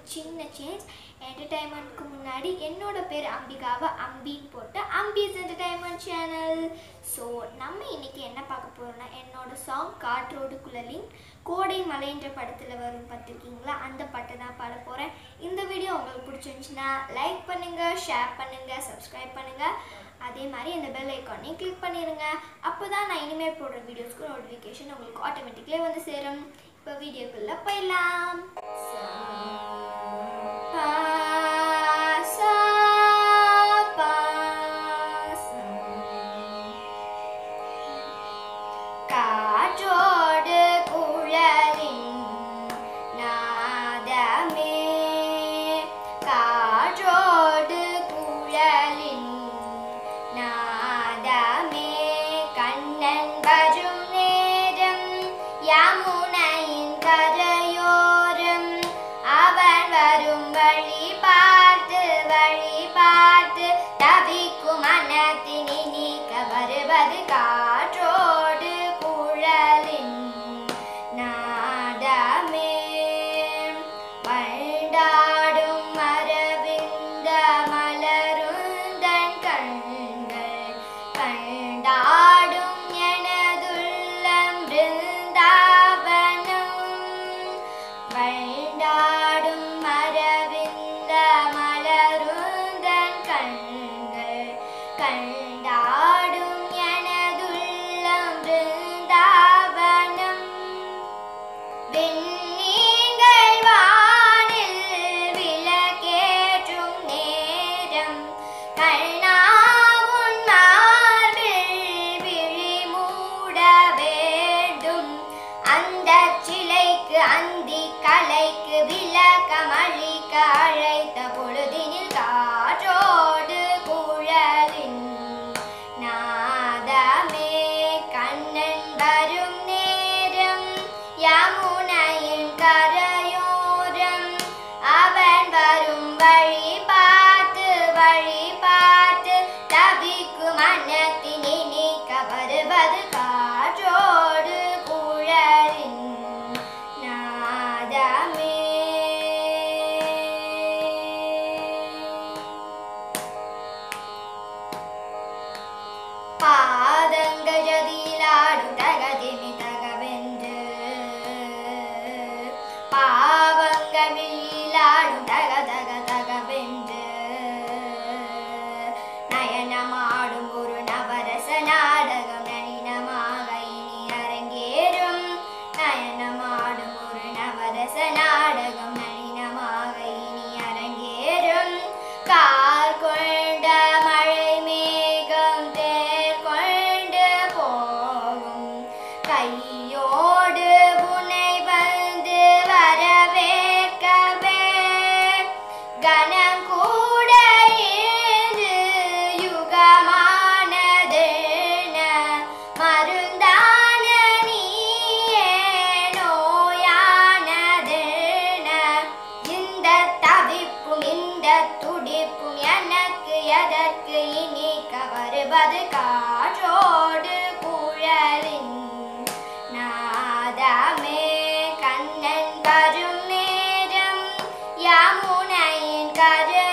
சின்ன சேஞ்ச் என்டர்டைன்மெண்ட்க்கு முன்னாடி என்னோட பேர் அம்பிகாவை அம்பின்னு போட்டு அம்பிஸ் என்டர்டைன்மெண்ட் சேனல் ஸோ நம்ம இன்னைக்கு என்ன பார்க்க போறோம்னா என்னோட சாங் காற்றோடு குழலின் கோடை மலைன்ற படத்தில் வரும் பார்த்துருக்கீங்களா அந்த பாட்டை தான் பாட போகிறேன் இந்த வீடியோ உங்களுக்கு பிடிச்சிருந்துச்சுன்னா லைக் பண்ணுங்கள் ஷேர் பண்ணுங்கள் சப்ஸ்கிரைப் பண்ணுங்கள் அதே மாதிரி அந்த பெல் ஐக்கானையும் கிளிக் பண்ணிடுங்க அப்போ தான் நான் இனிமேல் போடுற வீடியோஸ்க்கு நோட்டிஃபிகேஷன் உங்களுக்கு ஆட்டோமேட்டிக்லேயே வந்து சேரும் இப்போ வீடியோக்குள்ளே போயிடலாம் பா, சா, பா, சா. காற்றோடு குழலின் நாதமே காற்றோடு குழலின் நாதமே கண்ணன் வரும் நேரம் யமுனையின் கரையோரம் அவன் வரும் வழி பார்த்து வழி பார்த்து தவிக்கும் மனத்தினி நீக்க வருவது காற்றோடு குழலின் நாதமே வண்டாடும் மரவிந்த மலருந்தன் கண்கள் கண்டாடும் எனதுள்ளம் பிருந்தாவனம் வண்டாடும் மரவிந்த மலருந்தன் கண்கள் கண்டாடும் எனதுள்ளம் பிருந்தாவனம் விண்ணீங்கள் வானில் விளக்கேற்றும் நேரம் கண்ணாவுன் மார்பில் விழி மூட வேண்டும் அந்த சிலைக்கு அந்தி கலைக்கு விளக்கமளிக்க அழைத்த பொழுதினில் காற்றோடு குழலின் நாதமே கண்ணன் வரும் நேரம் யமுனையின் கரையோரம் அவன் வரும் வழி பார்த்து வழி பார்த்து தவிக்கும் மனத்தினை நீக்க வருவது காற்றோடு குழலின் நாதமே பாதங்கள் ஜதியிலாடும் தகதிமி தகவென்று பாவங்கள் விழியிலாடும் தக தக தகவென்று நயனமாடும் ஒரு நவரச நாடகம் நளினமாக இனி அரங்கேறும் நயனமாடும் ஒரு நவரச நாடகம் நளினமாக இனி அரங்கேறும் கால் கொண்ட மழை மேகம் தேர் கொண்டு போகும் கையோடு புனை வந்து வரவேற்கவே கணம் கூட இன்று யுகமானதென மருந்தான நீயே நோயானதென இந்த தவிப்பும் இந்த துடிப்பும் எனக்கு எதற்கு இனிக்க வருவது காற்றோடு குழலின் நாதமே கண்ணன் வரும் நேரம் யமுனையின் கரை